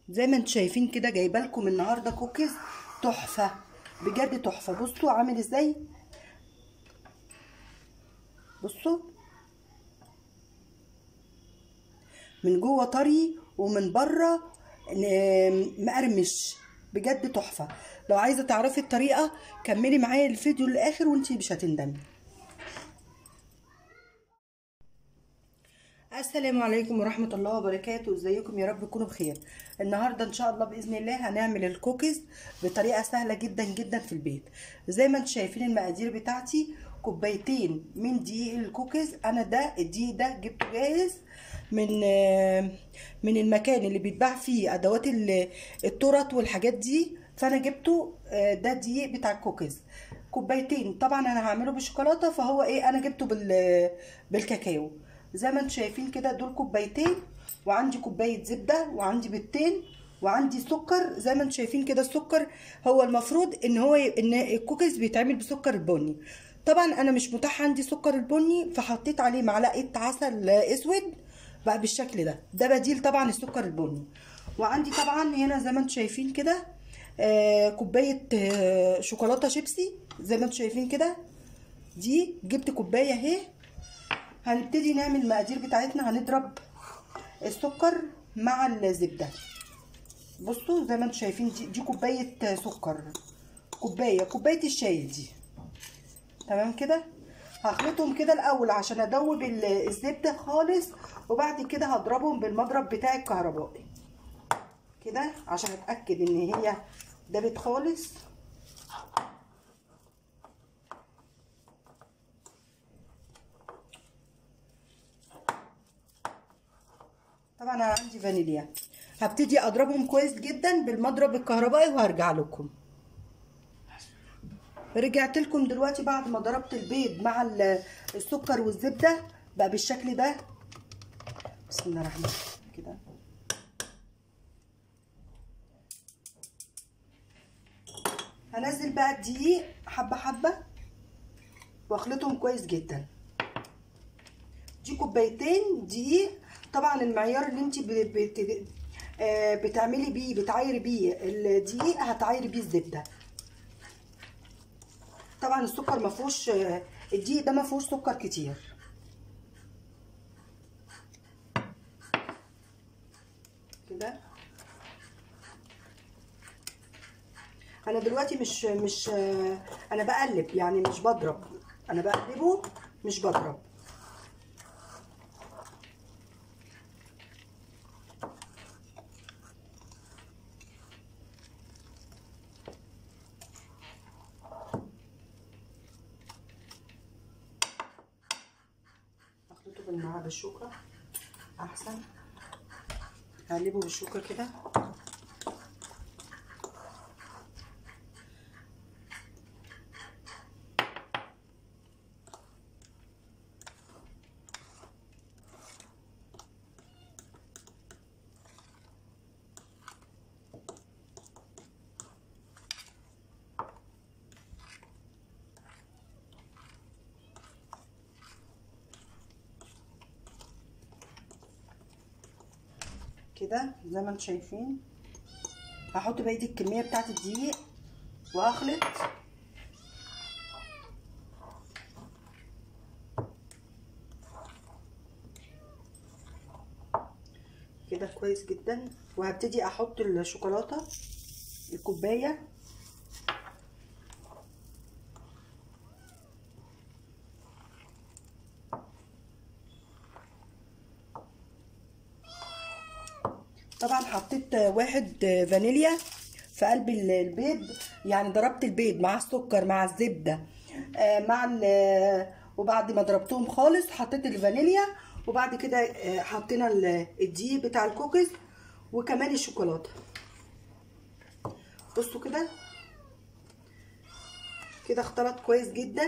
زي ما انتم شايفين كده جايبه لكم النهارده كوكيز تحفه بجد تحفه بصوا عامل ازاي بصوا من جوه طري ومن بره ن- مقرمش بجد تحفه لو عايزه تعرفي الطريقه كملي معايا الفيديو للاخر وانتي مش هتندمي السلام عليكم ورحمة الله وبركاته ازيكم يا رب تكونوا بخير النهاردة ان شاء الله بإذن الله هنعمل الكوكيز بطريقة سهلة جدا جدا في البيت زي ما انتم شايفين المقادير بتاعتي كوبايتين من دقيق الكوكيز انا ده الدقيق ده جبته جاهز من آه، من المكان اللي بيتباع فيه ادوات ال- التورت والحاجات دي فانا جبته آه، ده دقيق بتاع الكوكيز كوبايتين طبعا انا هعمله بالشوكولاته فهو ايه انا جبته بال بالكاكاو زي ما انتم شايفين كده دول كوبايتين وعندي كوبايه زبده وعندي بيضتين وعندي سكر زي ما انتم شايفين كده السكر هو المفروض ان هو ي- ان الكوكيز بيتعمل بسكر البني طبعا انا مش متاح عندي سكر البني فحطيت عليه معلقه عسل اسود بقى بالشكل ده ده بديل طبعا السكر البني وعندي طبعا هنا زي ما انتم شايفين كده آه كوبايه آه شوكولاته شيبسي زي ما انتم شايفين كده دي جبت كوبايه اهي هنبتدي نعمل المقادير بتاعتنا هنضرب السكر مع الزبده بصوا زي ما انتم شايفين دي, دي كوبايه سكر كوبايه كوبايه الشاي دي تمام كده هخلطهم كده الاول عشان ادوب ال- الزبده خالص وبعد كده هضربهم بالمضرب بتاع الكهربائي كده عشان اتاكد ان هي دابت خالص طبعا انا عندي فانيليا هبتدي اضربهم كويس جدا بالمضرب الكهربائي وهرجع لكم رجعت لكم دلوقتي بعد ما ضربت البيض مع ال- السكر والزبده بقى بالشكل ده بسم الله الرحمن الرحيم كده هنزل بقى الدقيق حبه حبه واخلطهم كويس جدا دي كوبايتين دقيق طبعا المعيار اللي انت بت... آه، بتعملي بيه بتعايري بيه الدقيق هتعايري بيه الزبده طبعا السكر ما فيهوش آه، الدقيق ده ما فيهوش سكر كتير كده انا دلوقتي مش مش آه، انا بقلب يعني مش بضرب انا بقلبه مش بضرب اخلطه بالمعلقه بالشوكه احسن هقلبه بالشوكه كده كده زي ما انتم شايفين هحط بقيه الكميه بتاعت الدقيق واخلط كده كويس جدا وهبتدي احط الشوكولاته الكوبايه طبعا حطيت واحد فانيليا في قلب البيض يعني ضربت البيض مع السكر مع الزبده آه، مع ال- وبعد ما ضربتهم خالص حطيت الفانيليا وبعد كده آه، حطينا ال- الدقيق بتاع الكوكيز وكمان الشوكولاته بصوا كده كده اختلط كويس جدا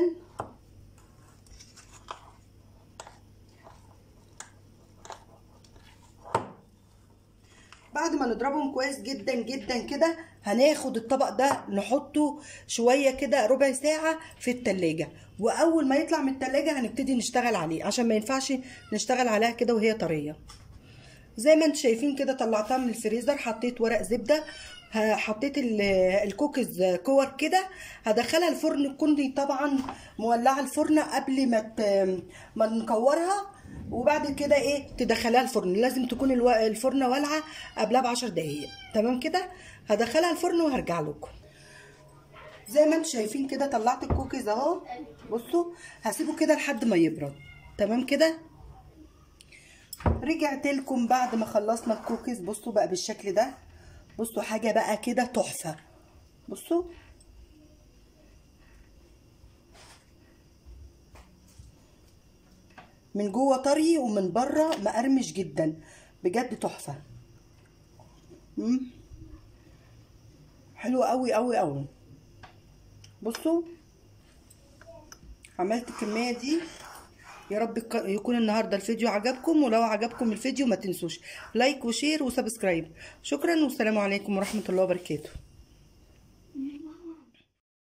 بعد ما نضربهم كويس جدا جدا كده هناخد الطبق ده نحطه شوية كده ربع ساعة في التلاجة وأول ما يطلع من التلاجة هنبتدي نشتغل عليه عشان ما ينفعش نشتغل عليها كده وهي طرية زي ما انتم شايفين كده طلعتها من الفريزر حطيت ورق زبده ه- حطيت ال- الكوكيز كور كده هدخلها الفرن تكون طبعا مولعه الفرن قبل ما ت- ما نكورها وبعد كده ايه تدخلها الفرن لازم تكون الو- الفرن والعه قبلها بعشر دقايق تمام كده هدخلها الفرن وهرجع لكم زي ما انتم شايفين كده طلعت الكوكيز اهو بصوا هسيبه كده لحد ما يبرد تمام كده رجعت لكم بعد ما خلصنا الكوكيز بصوا بقى بالشكل ده بصوا حاجه بقى كده تحفه بصوا من جوه طري ومن بره مقرمش جدا بجد تحفه مم. حلو قوي قوي قوي بصوا عملت الكميه دي يا رب يك- يكون النهارده الفيديو عجبكم ولو عجبكم الفيديو ما تنسوش لايك وشير وسبسكرايب شكرا والسلام عليكم ورحمه الله وبركاته